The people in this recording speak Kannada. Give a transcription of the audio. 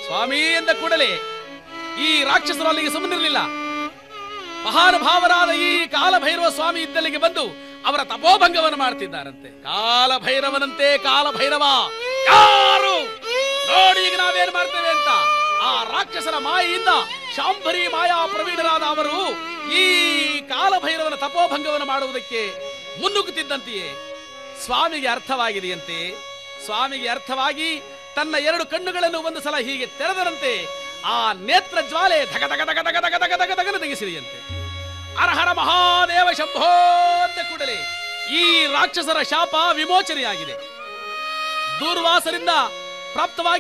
ಸ್ವಾಮಿ ಎಂದ ಕೂಡಲೇ ಈ ರಾಕ್ಷಸರು ಅಲ್ಲಿಗೆ ಸುಮ್ಮನಿರಲಿಲ್ಲ ಮಹಾನುಭಾವರಾದ ಈ ಕಾಲಭೈರವ ಸ್ವಾಮಿ ಇದ್ದಲ್ಲಿಗೆ ಬಂದು ಅವರ ತಪೋಭಂಗವನ್ನು ಮಾಡ್ತಿದ್ದಾರಂತೆ ಕಾಲಭೈರವನಂತೆ ಕಾಲಭೈರವ ಯಾರು ನೋಡಿ ಈಗ ನಾವೇನ್ ಮಾಡ್ತೇವೆ ಅಂತ ಆ ರಾಕ್ಷಸರ ಮಾಯೆಯಿಂದ ಶಾಂಭರಿ ಮಾಯಾ ಪ್ರವೀಣರಾದ ಅವರು ಈ ಕಾಲಭೈರವನ ತಪೋಭಂಗವನ್ನು ಮಾಡುವುದಕ್ಕೆ ಮುನ್ನುಗ್ಗುತ್ತಿದ್ದಂತೆಯೇ ಸ್ವಾಮಿಗೆ ಅರ್ಥವಾಗಿದೆಯಂತೆ ಸ್ವಾಮಿಗೆ ಅರ್ಥವಾಗಿ ತನ್ನ ಎರಡು ಕಣ್ಣುಗಳನ್ನು ಒಂದು ಸಲ ಹೀಗೆ ತೆರೆದರಂತೆ ಆ ನೇತ್ರ ಜ್ವಾಲೆ ಧಗ ಧಗ ಧಗ ಧಗ ಧಗ ಧಗ ಧಗ ಧಗನ ತೆಗೆಸಿರಿಯಂತೆ ಅರಹರ ಮಹಾದೇವ ಶಂಭೋ ಅಂತ ಕೂಡಲೇ ಈ ರಾಕ್ಷಸರ ಶಾಪ ವಿಮೋಚನೆಯಾಗಿದೆ ದೂರ್ವಾಸರಿಂದ ಪ್ರಾಪ್ತವಾಗಿ